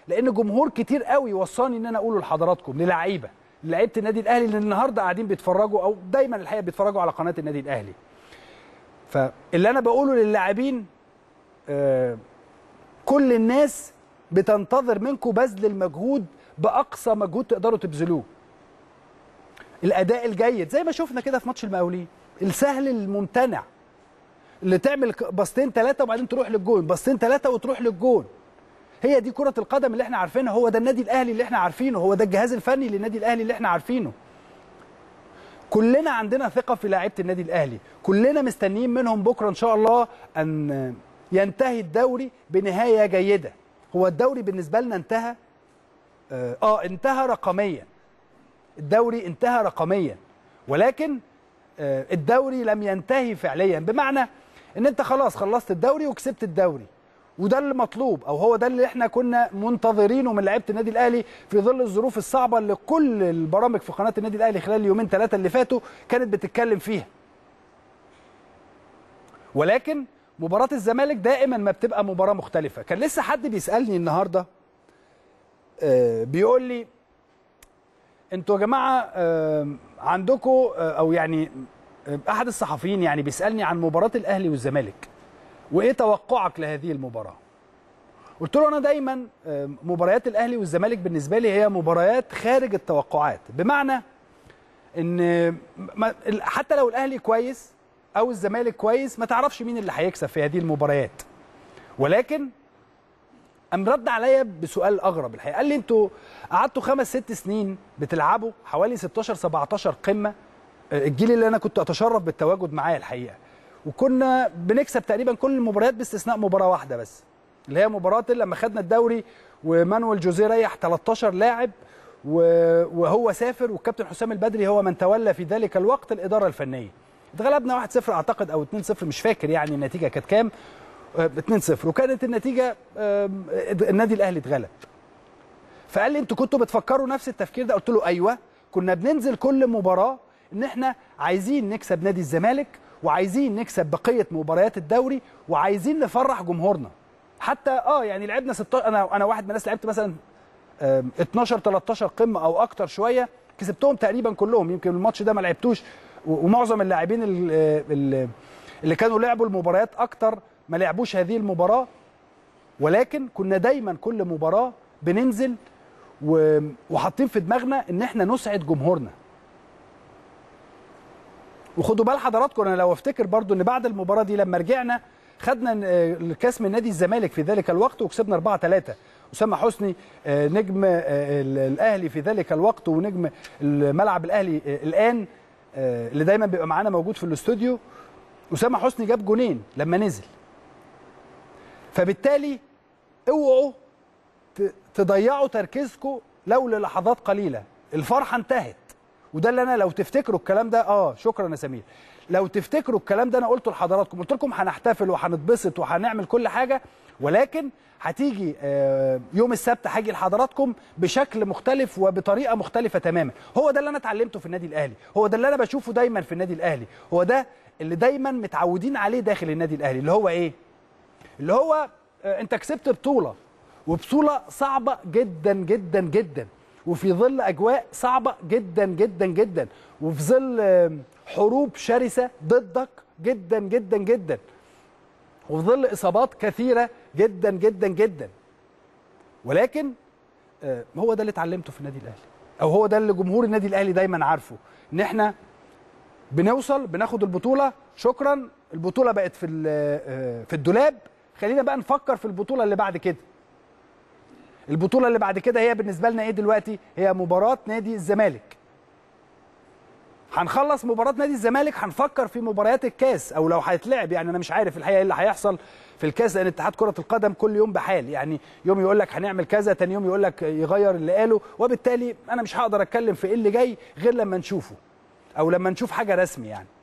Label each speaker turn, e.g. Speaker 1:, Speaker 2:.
Speaker 1: لان جمهور كتير قوي وصاني ان انا اقوله لحضراتكم للعيبه لعيبه النادي الاهلي اللي النهارده قاعدين بيتفرجوا او دايما الحقيقه بيتفرجوا على قناه النادي الاهلي فاللي انا بقوله للاعبين آه كل الناس بتنتظر منكم بذل المجهود باقصى مجهود تقدروا تبذلوه الاداء الجيد زي ما شفنا كده في ماتش المقاولين السهل الممتنع اللي تعمل باصتين ثلاثه وبعدين تروح للجون باصتين ثلاثه وتروح للجون هي دي كره القدم اللي احنا عارفينها هو ده النادي الاهلي اللي احنا عارفينه هو ده الجهاز الفني للنادي الاهلي اللي احنا عارفينه كلنا عندنا ثقه في لاعيبه النادي الاهلي كلنا مستنيين منهم بكره ان شاء الله ان ينتهي الدوري بنهايه جيده هو الدوري بالنسبه لنا انتهى اه, آه انتهى رقميا الدوري انتهى رقميا ولكن آه الدوري لم ينتهي فعليا بمعنى ان انت خلاص خلصت الدوري وكسبت الدوري وده اللي مطلوب او هو ده اللي احنا كنا منتظرينه من لعيبه النادي الاهلي في ظل الظروف الصعبه اللي كل البرامج في قناه النادي الاهلي خلال اليومين ثلاثه اللي فاتوا كانت بتتكلم فيها ولكن مباراه الزمالك دائما ما بتبقى مباراه مختلفه كان لسه حد بيسالني النهارده آه بيقول لي انتوا يا جماعه آه عندكم آه او يعني احد الصحفيين يعني بيسالني عن مباراه الاهلي والزمالك وايه توقعك لهذه المباراه قلت له انا دايما مباريات الاهلي والزمالك بالنسبه لي هي مباريات خارج التوقعات بمعنى ان حتى لو الاهلي كويس او الزمالك كويس ما تعرفش مين اللي هيكسب في هذه المباريات ولكن قام رد عليا بسؤال اغرب الحقيقه قال لي انتوا قعدتوا خمس ست سنين بتلعبوا حوالي 16 17 قمه الجيل اللي انا كنت اتشرف بالتواجد معاه الحقيقه وكنا بنكسب تقريبا كل المباريات باستثناء مباراه واحده بس اللي هي مباراه لما خدنا الدوري ومانويل جوزيه ريح 13 لاعب وهو سافر والكابتن حسام البدري هو من تولى في ذلك الوقت الاداره الفنيه اتغلبنا 1-0 اعتقد او 2-0 مش فاكر يعني النتيجه كانت كام 2-0 وكانت النتيجه النادي الاهلي اتغلب فقال لي انتوا كنتوا بتفكروا نفس التفكير ده قلت له ايوه كنا بننزل كل مباراه ان احنا عايزين نكسب نادي الزمالك وعايزين نكسب بقيه مباريات الدوري وعايزين نفرح جمهورنا حتى اه يعني لعبنا 16 انا انا واحد من الناس لعبت مثلا 12 13 قمه او اكتر شويه كسبتهم تقريبا كلهم يمكن الماتش ده ما لعبتوش ومعظم اللاعبين اللي كانوا لعبوا المباريات اكتر ما لعبوش هذه المباراه ولكن كنا دايما كل مباراه بننزل وحاطين في دماغنا ان احنا نسعد جمهورنا وخدوا بال حضراتكم انا لو افتكر برضو ان بعد المباراه دي لما رجعنا خدنا الكاس من نادي الزمالك في ذلك الوقت وكسبنا 4 3 اسامه حسني نجم الاهلي في ذلك الوقت ونجم الملعب الاهلي الان اللي دايما بيبقى معانا موجود في الاستوديو اسامه حسني جاب جونين لما نزل فبالتالي اوعوا تضيعوا تركيزكم لو للحظات قليله الفرحه انتهت وده اللي انا لو تفتكروا الكلام ده اه شكرا يا سمير لو تفتكروا الكلام ده انا قلته لحضراتكم قلت لكم هنحتفل وهنتبسط وهنعمل كل حاجه ولكن هتيجي آه يوم السبت هاجي لحضراتكم بشكل مختلف وبطريقه مختلفه تماما هو ده اللي انا اتعلمته في النادي الاهلي هو ده اللي انا بشوفه دايما في النادي الاهلي هو ده اللي دايما متعودين عليه داخل النادي الاهلي اللي هو ايه اللي هو آه انت كسبت بطوله وبطوله صعبه جدا جدا جدا وفي ظل اجواء صعبه جدا جدا جدا وفي ظل حروب شرسه ضدك جدا جدا جدا وفي ظل اصابات كثيره جدا جدا جدا ولكن هو ده اللي اتعلمته في النادي الاهلي او هو ده اللي جمهور النادي الاهلي دايما عارفه ان احنا بنوصل بناخد البطوله شكرا البطوله بقت في في الدولاب خلينا بقى نفكر في البطوله اللي بعد كده البطوله اللي بعد كده هي بالنسبه لنا ايه دلوقتي هي مباراه نادي الزمالك هنخلص مباراه نادي الزمالك هنفكر في مباريات الكاس او لو هيتلعب يعني انا مش عارف الحقيقه ايه اللي هيحصل في الكاس لان اتحاد كره القدم كل يوم بحال يعني يوم يقول لك هنعمل كذا تاني يوم يقول لك يغير اللي قاله وبالتالي انا مش هقدر اتكلم في ايه اللي جاي غير لما نشوفه او لما نشوف حاجه رسمي يعني